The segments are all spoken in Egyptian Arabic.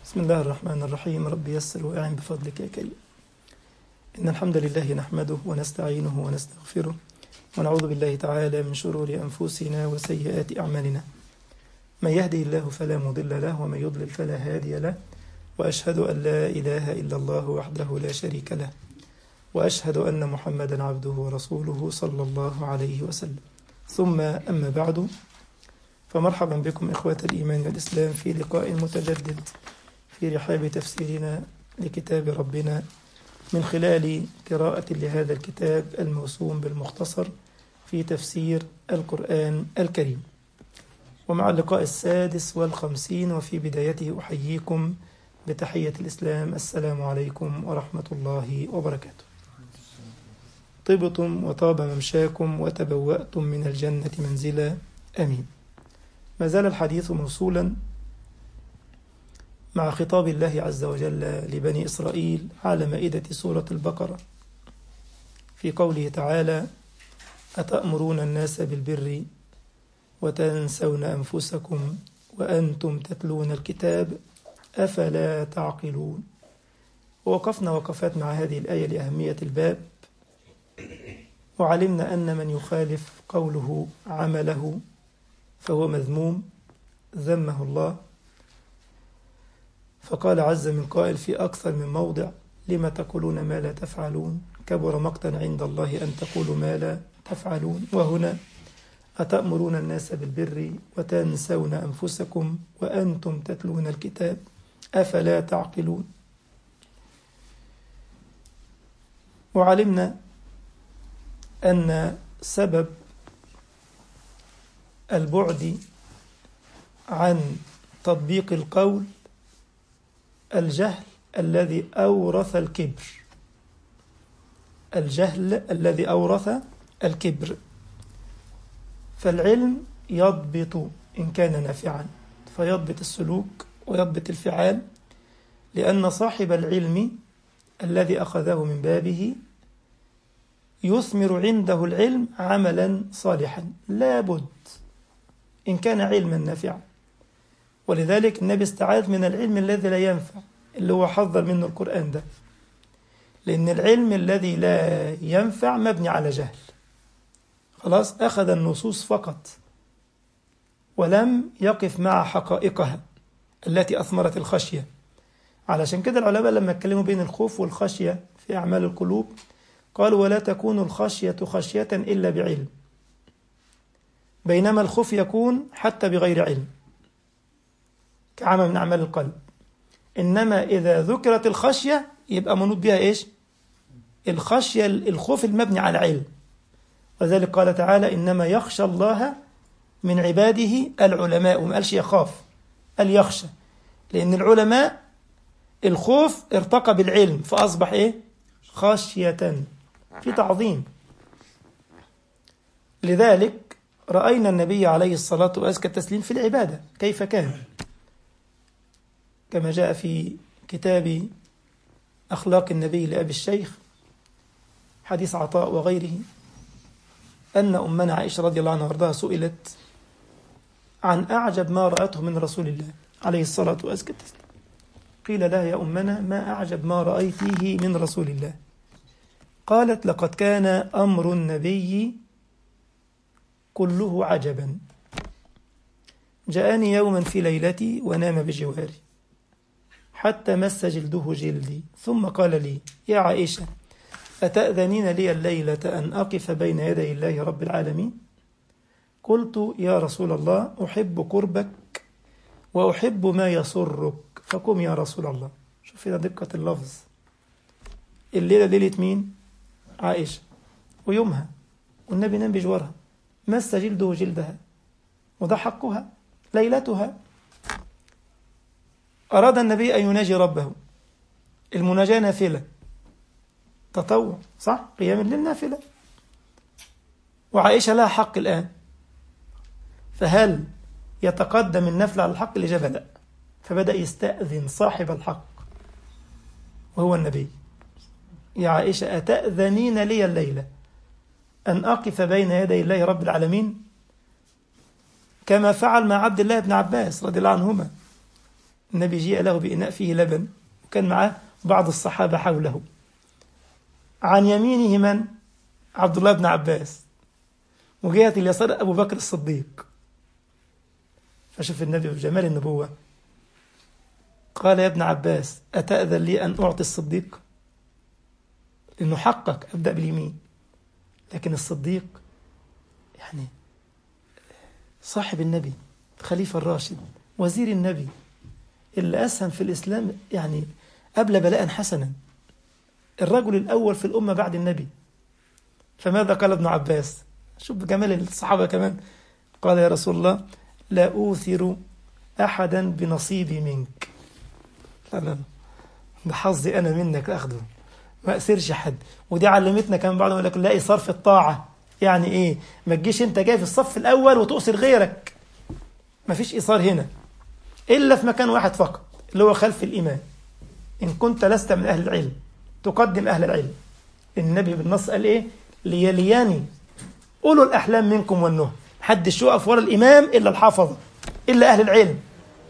بسم الله الرحمن الرحيم رب يسر وأعن بفضلك يا كريم إن الحمد لله نحمده ونستعينه ونستغفره ونعوذ بالله تعالى من شرور أنفسنا وسيئات أعمالنا من يهدي الله فلا مضل له ومن يضلل فلا هادي له وأشهد أن لا إله إلا الله وحده لا شريك له وأشهد أن محمدا عبده ورسوله صلى الله عليه وسلم ثم أما بعد فمرحبا بكم إخوة الإيمان والإسلام في لقاء متجدد في رحاب تفسيرنا لكتاب ربنا من خلال قراءة لهذا الكتاب الموسوم بالمختصر في تفسير القرآن الكريم ومع اللقاء السادس والخمسين وفي بدايته أحييكم بتحية الإسلام السلام عليكم ورحمة الله وبركاته طبتم وطاب ممشاكم وتبوأتم من الجنة منزلا أمين ما زال الحديث موصولا مع خطاب الله عز وجل لبني إسرائيل على مائدة سورة البقرة في قوله تعالى أتأمرون الناس بالبر وتنسون أنفسكم وأنتم تتلون الكتاب أفلا تعقلون ووقفنا وقفات مع هذه الآية لأهمية الباب وعلمنا أن من يخالف قوله عمله فهو مذموم ذمه الله فقال عز من قائل في أكثر من موضع لم تقولون ما لا تفعلون كبر مقتا عند الله أن تقولوا ما لا تفعلون وهنا أتأمرون الناس بالبر وتنسون أنفسكم وأنتم تتلون الكتاب أفلا تعقلون وعلمنا أن سبب البعد عن تطبيق القول الجهل الذي أورث الكبر الجهل الذي أورث الكبر فالعلم يضبط إن كان نافعا فيضبط السلوك ويضبط الفعال لأن صاحب العلم الذي أخذه من بابه يثمر عنده العلم عملا صالحا لابد إن كان علما نافعا ولذلك النبي استعاذ من العلم الذي لا ينفع اللي هو حذر منه القرآن ده لأن العلم الذي لا ينفع مبني على جهل خلاص أخذ النصوص فقط ولم يقف مع حقائقها التي أثمرت الخشية علشان كده العلماء لما اتكلموا بين الخوف والخشية في أعمال القلوب قالوا ولا تكون الخشية خشية إلا بعلم بينما الخوف يكون حتى بغير علم كعمل من أعمال القلب إنما إذا ذكرت الخشية يبقى منوط بها إيش الخشية الخوف المبني على علم وذلك قال تعالى إنما يخشى الله من عباده العلماء وما قالش يخاف قال يخشى لأن العلماء الخوف ارتقى بالعلم فأصبح إيه خشية في تعظيم لذلك رأينا النبي عليه الصلاة وأزكى التسليم في العبادة كيف كان كما جاء في كتاب أخلاق النبي لأبي الشيخ حديث عطاء وغيره أن أمنا عائشة رضي الله عنها وارضاها سئلت عن أعجب ما رأته من رسول الله عليه الصلاة والسلام قيل لها يا أمنا ما أعجب ما رأيته من رسول الله قالت لقد كان أمر النبي كله عجبا جاءني يوما في ليلتي ونام بجواري حتى مس جلده جلدي ثم قال لي يا عائشة أتأذنين لي الليلة أن أقف بين يدي الله رب العالمين قلت يا رسول الله أحب قربك وأحب ما يسرك فقم يا رسول الله شوف هنا دقة اللفظ الليلة ليلة مين عائشة ويومها والنبي نام بجوارها مس جلده جلدها وده حقها ليلتها أراد النبي أن يناجي ربه المناجاة نافلة تطوع صح قيام الليل نافلة وعائشة لها حق الآن فهل يتقدم النفل على الحق الإجابة لا فبدأ يستأذن صاحب الحق وهو النبي يا عائشة أتأذنين لي الليلة أن أقف بين يدي الله رب العالمين كما فعل مع عبد الله بن عباس رضي الله عنهما النبي جيء له بإناء فيه لبن وكان معاه بعض الصحابة حوله عن يمينه من؟ عبد الله بن عباس وجهة اليسار أبو بكر الصديق فشوف النبي بجمال النبوة قال يا ابن عباس أتأذن لي أن أعطي الصديق لأنه حقك أبدأ باليمين لكن الصديق يعني صاحب النبي خليفة الراشد وزير النبي اللي أسهم في الإسلام يعني أبلى بلاء حسنا الرجل الأول في الأمة بعد النبي فماذا قال ابن عباس شوف جمال الصحابة كمان قال يا رسول الله لا أوثر أحدا بنصيبي منك لا لا ده حظي أنا منك أخده ما أسرش حد ودي علمتنا كمان بعضهم يقول لك لا إيثار في الطاعة يعني إيه ما تجيش أنت جاي في الصف الأول وتؤثر غيرك ما فيش إيثار هنا إلا في مكان واحد فقط اللي هو خلف الإمام إن كنت لست من أهل العلم تقدم أهل العلم النبي بالنص قال إيه ليلياني أولو الأحلام منكم والنهى محدش يقف ورا الإمام إلا الحافظة إلا أهل العلم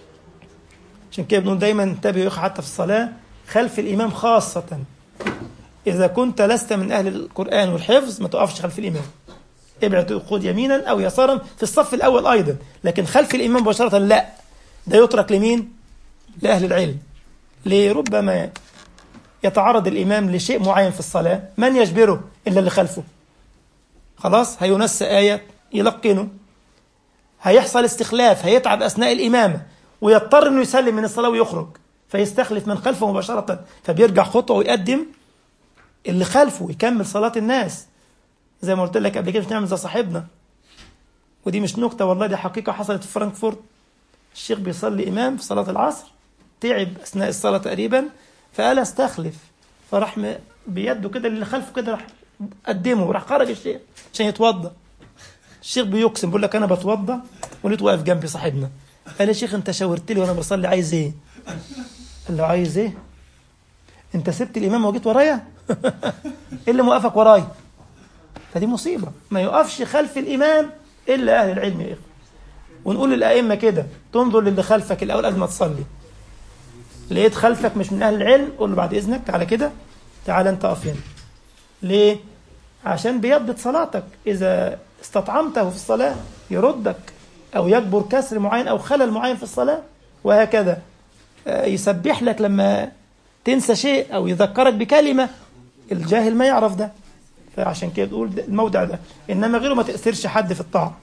عشان كده بنقول دايما انتبهوا حتى في الصلاة خلف الإمام خاصة إذا كنت لست من أهل القرآن والحفظ ما تقفش خلف الإمام ابعد خذ يمينا أو يسارا في الصف الأول أيضا لكن خلف الإمام مباشرة لا ده يترك لمين؟ لأهل العلم لربما يتعرض الإمام لشيء معين في الصلاة من يجبره إلا اللي خلفه خلاص هينس آية يلقنه هيحصل استخلاف هيتعب أثناء الإمامة ويضطر أنه يسلم من الصلاة ويخرج فيستخلف من خلفه مباشرة فبيرجع خطوة ويقدم اللي خلفه يكمل صلاة الناس زي ما قلت لك قبل كده مش نعمل زي صاحبنا ودي مش نكتة والله دي حقيقة حصلت في فرانكفورت الشيخ بيصلي إمام في صلاة العصر تعب أثناء الصلاة تقريبا فقال استخلف فراح بيده كده اللي خلفه كده راح قدمه وراح خرج الشيخ عشان يتوضا الشيخ بيقسم بيقول لك انا بتوضا ولقيت واقف جنبي صاحبنا قال يا شيخ انت شاورت لي وانا بصلي عايز ايه؟ قال له عايز ايه؟ انت سبت الامام وجيت ورايا؟ ايه اللي موقفك ورايا؟ فدي مصيبه ما يقفش خلف الامام الا اهل العلم يا اخوه ونقول للائمه كده تنظر للي خلفك الاول قبل ما تصلي لقيت خلفك مش من اهل العلم قول له بعد اذنك تعالى كده تعالى انت اقف هنا ليه؟ عشان بيضبط صلاتك إذا استطعمته في الصلاة يردك أو يجبر كسر معين أو خلل معين في الصلاة وهكذا يسبح لك لما تنسى شيء أو يذكرك بكلمة الجاهل ما يعرف ده فعشان كده تقول الموضع ده إنما غيره ما تأثرش حد في الطاعة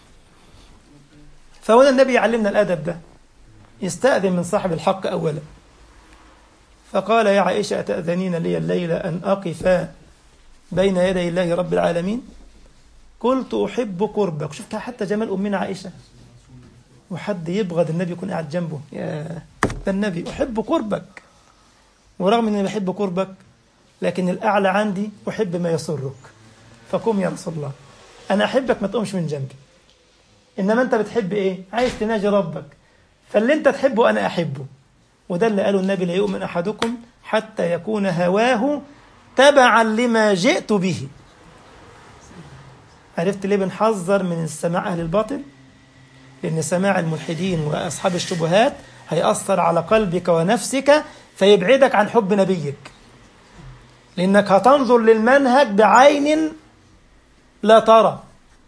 فهنا النبي يعلمنا الأدب ده يستأذن من صاحب الحق أولا فقال يا عائشة أتأذنين لي الليلة أن أقف بين يدي الله رب العالمين قلت أحب قربك شفت حتى جمال أمنا عائشة وحد يبغض النبي يكون قاعد جنبه يا ده النبي أحب قربك ورغم أني بحب قربك لكن الأعلى عندي أحب ما يسرك فقم يا رسول الله أنا أحبك ما تقومش من جنبي إنما أنت بتحب إيه عايز تناجي ربك فاللي أنت تحبه أنا أحبه وده اللي قاله النبي لا يؤمن أحدكم حتى يكون هواه تبعا لما جئت به عرفت ليه بنحذر من السماع أهل الباطل لأن سماع الملحدين وأصحاب الشبهات هيأثر على قلبك ونفسك فيبعدك عن حب نبيك لأنك هتنظر للمنهج بعين لا ترى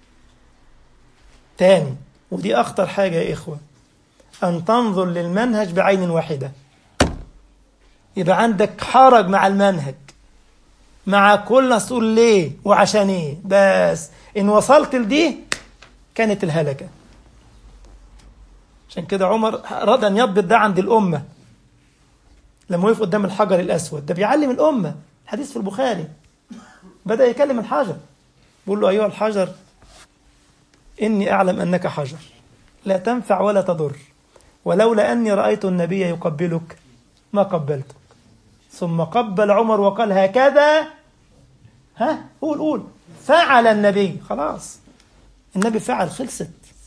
تاني ودي أخطر حاجة يا إخوة أن تنظر للمنهج بعين واحدة يبقى عندك حرج مع المنهج مع كل ناس تقول ليه وعشان ايه بس ان وصلت لدي كانت الهلكة عشان كده عمر أراد أن يضبط ده عند الأمة لما وقف قدام الحجر الأسود ده بيعلم الأمة الحديث في البخاري بدأ يكلم الحجر بيقول له أيها الحجر إني أعلم أنك حجر لا تنفع ولا تضر ولولا أني رأيت النبي يقبلك ما قبلتك ثم قبل عمر وقال هكذا ها قول قول فعل النبي خلاص النبي فعل خلصت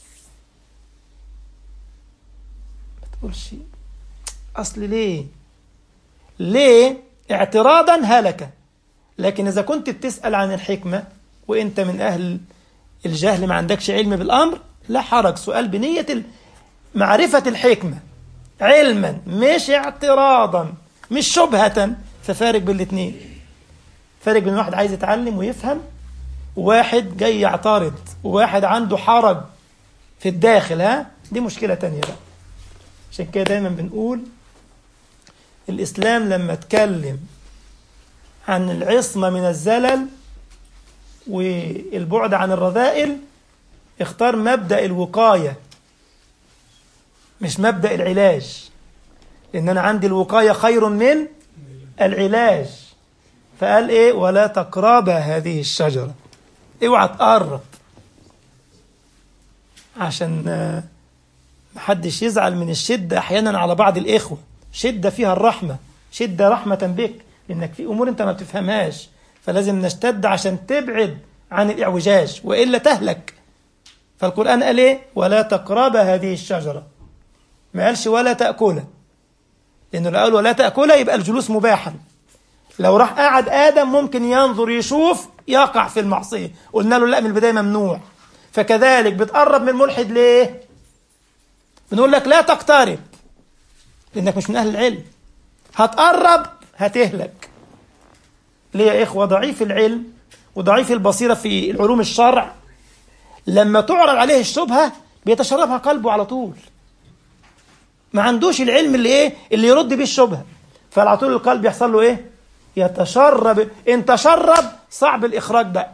ما تقولش أصل ليه ليه اعتراضا هلك لكن إذا كنت بتسأل عن الحكمة وإنت من أهل الجهل ما عندكش علم بالأمر لا حرج سؤال بنية معرفة الحكمة علما مش اعتراضا مش شبهة ففارق بين الاثنين فارق بين واحد عايز يتعلم ويفهم وواحد جاي يعترض وواحد عنده حرج في الداخل ها دي مشكلة تانية بقى عشان كده دايما بنقول الإسلام لما اتكلم عن العصمة من الزلل والبعد عن الرذائل اختار مبدأ الوقاية مش مبدأ العلاج لأن أنا عندي الوقاية خير من العلاج فقال إيه ولا تقرب هذه الشجرة اوعى تقرب عشان محدش يزعل من الشدة أحيانا على بعض الإخوة شدة فيها الرحمة شدة رحمة بك لأنك في أمور أنت ما بتفهمهاش فلازم نشتد عشان تبعد عن الإعوجاج وإلا تهلك فالقرآن قال إيه ولا تقرب هذه الشجرة ما قالش ولا تأكلها لأنه لو قال ولا تأكلها يبقى الجلوس مباحا لو راح قعد آدم ممكن ينظر يشوف يقع في المعصية قلنا له لا من البداية ممنوع فكذلك بتقرب من الملحد ليه بنقول لك لا تقترب لأنك مش من أهل العلم هتقرب هتهلك ليه يا إخوة ضعيف العلم وضعيف البصيرة في العلوم الشرع لما تعرض عليه الشبهة بيتشربها قلبه على طول ما عندوش العلم اللي ايه اللي يرد بيه الشبهة فعلى طول القلب يحصل له ايه يتشرب ان تشرب صعب الاخراج بقى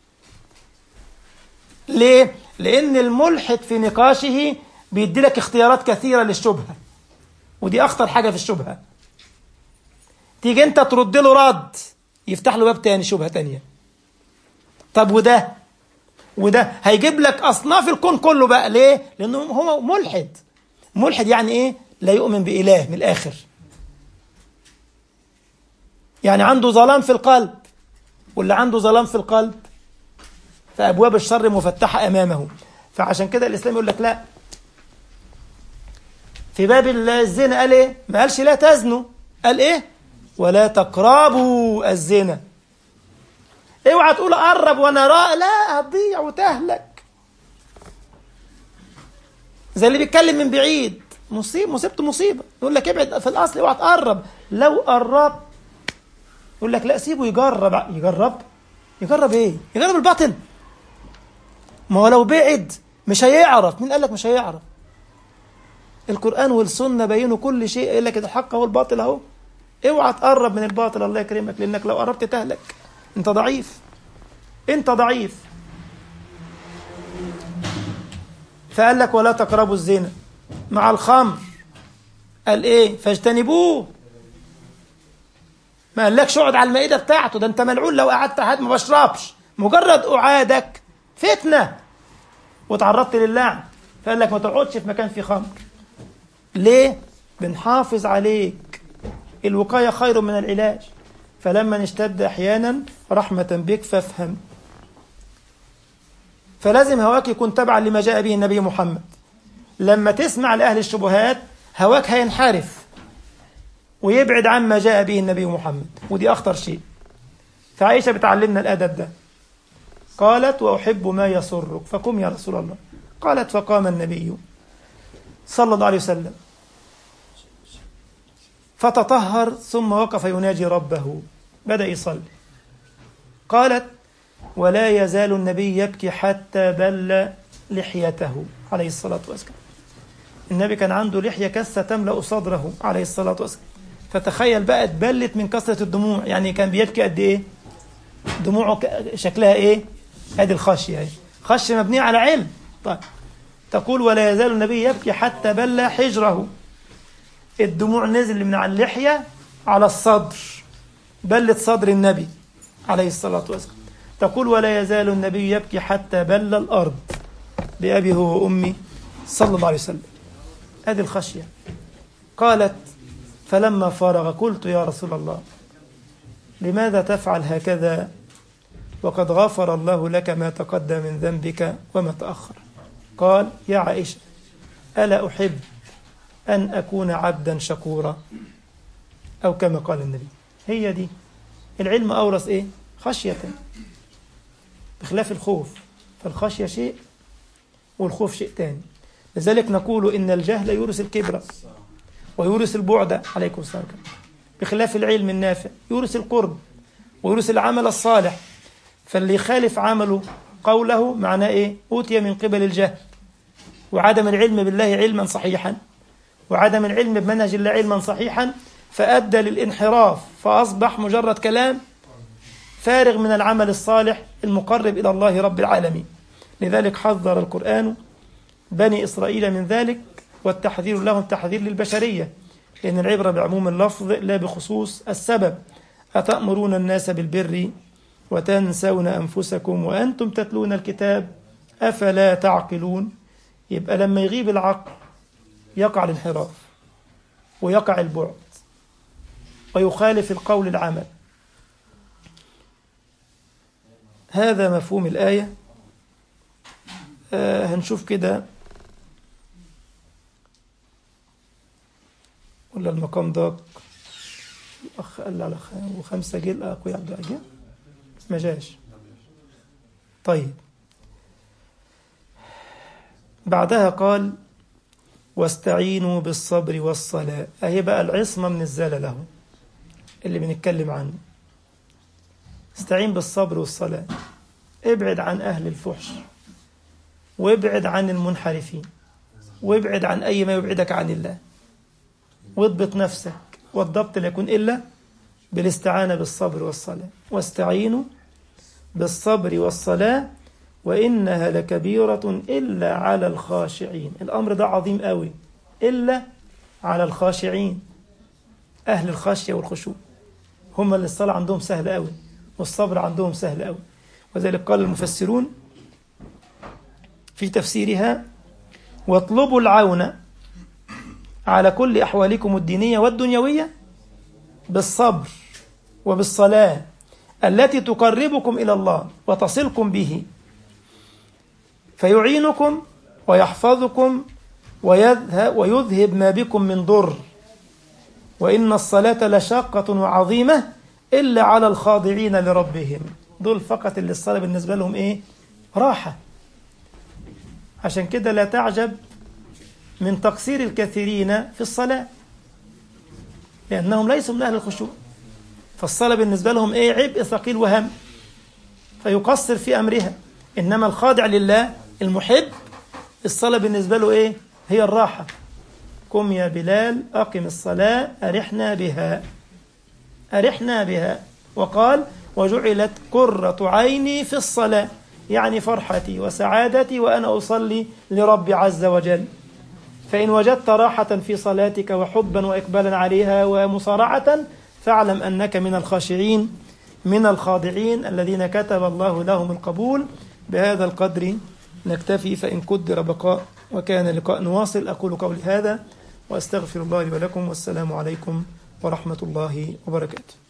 ليه لان الملحد في نقاشه بيدي لك اختيارات كثيرة للشبهة ودي اخطر حاجة في الشبهة تيجي انت ترد له رد يفتح له باب تاني شبهة تانية طب وده وده هيجيب لك اصناف الكون كله بقى ليه لانه هو ملحد ملحد يعني ايه لا يؤمن بإله من الآخر يعني عنده ظلام في القلب واللي عنده ظلام في القلب فأبواب الشر مفتحة أمامه فعشان كده الإسلام يقول لك لا في باب الزنا قال إيه ما قالش لا تزنوا قال إيه ولا تقربوا الزنا اوعى تقول قرب وانا راء لا هتضيع وتهلك زي اللي بيتكلم من بعيد مصيب مصيبته مصيبه يقول لك ابعد في الاصل اوعى تقرب لو قربت يقول لك لا سيبه يجرب يجرب يجرب ايه يجرب الباطل ما هو لو بعد مش هيعرف مين قال لك مش هيعرف القرآن والسنة بينوا كل شيء يقول لك الحق هو الباطل اهو اوعى تقرب من الباطل الله يكرمك لانك لو قربت تهلك انت ضعيف انت ضعيف فقال لك ولا تقربوا الزنا مع الخمر قال ايه فاجتنبوه ما قالكش اقعد على المائده بتاعته ده انت ملعون لو قعدت قعد ما بشربش مجرد قعادك فتنه وتعرضت للعن فقال لك ما تقعدش في مكان فيه خمر ليه بنحافظ عليك الوقايه خير من العلاج فلما نشتد احيانا رحمه بك فافهم فلازم هواك يكون تبعا لما جاء به النبي محمد لما تسمع لأهل الشبهات هواك هينحرف ويبعد عما جاء به النبي محمد ودي أخطر شيء فعائشة بتعلمنا الأدب ده قالت وأحب ما يسرك فقم يا رسول الله قالت فقام النبي صلى الله عليه وسلم فتطهر ثم وقف يناجي ربه بدأ يصلي قالت ولا يزال النبي يبكي حتى بل لحيته عليه الصلاة والسلام النبي كان عنده لحية كسة تملأ صدره عليه الصلاة والسلام فتخيل بقى اتبلت من كثرة الدموع يعني كان بيبكي قد ايه دموعه شكلها ايه ادي الخشية ايه خشية مبنية على علم طيب تقول ولا يزال النبي يبكي حتى بل حجره الدموع نزل من على اللحية على الصدر بلت صدر النبي عليه الصلاة والسلام تقول ولا يزال النبي يبكي حتى بل الأرض بأبي هو وأمي صلى الله عليه وسلم هذه الخشية قالت فلما فرغ قلت يا رسول الله لماذا تفعل هكذا وقد غفر الله لك ما تقدم من ذنبك وما تأخر قال يا عائشة ألا أحب أن أكون عبدا شكورا أو كما قال النبي هي دي العلم أورث إيه خشية بخلاف الخوف فالخشية شيء والخوف شيء تاني لذلك نقول إن الجهل يورث الكبر ويورث البعد عليكم السلام بخلاف العلم النافع يورث القرب ويورث العمل الصالح فاللي يخالف عمله قوله معناه ايه أوتي من قبل الجهل وعدم العلم بالله علما صحيحا وعدم العلم بمنهج الله علما صحيحا فأدى للانحراف فأصبح مجرد كلام فارغ من العمل الصالح المقرب إلى الله رب العالمين لذلك حذر القرآن بني إسرائيل من ذلك والتحذير لهم تحذير للبشرية لأن العبرة بعموم اللفظ لا بخصوص السبب أتأمرون الناس بالبر وتنسون أنفسكم وأنتم تتلون الكتاب أفلا تعقلون يبقى لما يغيب العقل يقع الانحراف ويقع البعد ويخالف القول العمل هذا مفهوم الآية آه هنشوف كده ولا المقام ضاق الأخ قال لي على خمسة جيل أخويا عبد العجيب ما جاش طيب بعدها قال واستعينوا بالصبر والصلاة أهي بقى العصمة من الزلل اللي بنتكلم عنه استعين بالصبر والصلاة ابعد عن أهل الفحش وابعد عن المنحرفين وابعد عن أي ما يبعدك عن الله واضبط نفسك والضبط لا يكون إلا بالاستعانة بالصبر والصلاة واستعينوا بالصبر والصلاة وإنها لكبيرة إلا على الخاشعين الأمر ده عظيم قوي إلا على الخاشعين أهل الخشية والخشوع هم اللي الصلاة عندهم سهل قوي والصبر عندهم سهل قوي وذلك قال المفسرون في تفسيرها واطلبوا العون على كل أحوالكم الدينية والدنيوية بالصبر وبالصلاة التي تقربكم إلى الله وتصلكم به فيعينكم ويحفظكم ويذهب, ويذهب ما بكم من ضر وإن الصلاة لشاقة وعظيمة إلا على الخاضعين لربهم دول فقط اللي الصلاة بالنسبة لهم إيه راحة عشان كده لا تعجب من تقصير الكثيرين في الصلاة لأنهم ليسوا من أهل الخشوع فالصلاة بالنسبة لهم إيه عبء ثقيل وهم فيقصر في أمرها إنما الخاضع لله المحب الصلاة بالنسبة له إيه هي الراحة قم يا بلال أقم الصلاة أرحنا بها أرحنا بها وقال وجعلت قرة عيني في الصلاة يعني فرحتي وسعادتي وأنا أصلي لرب عز وجل فإن وجدت راحة في صلاتك وحبا وإقبالا عليها ومصارعة فاعلم أنك من الخاشعين من الخاضعين الذين كتب الله لهم القبول بهذا القدر نكتفي فإن قدر بقاء وكان لقاء نواصل أقول قولي هذا وأستغفر الله لي ولكم والسلام عليكم ورحمة الله وبركاته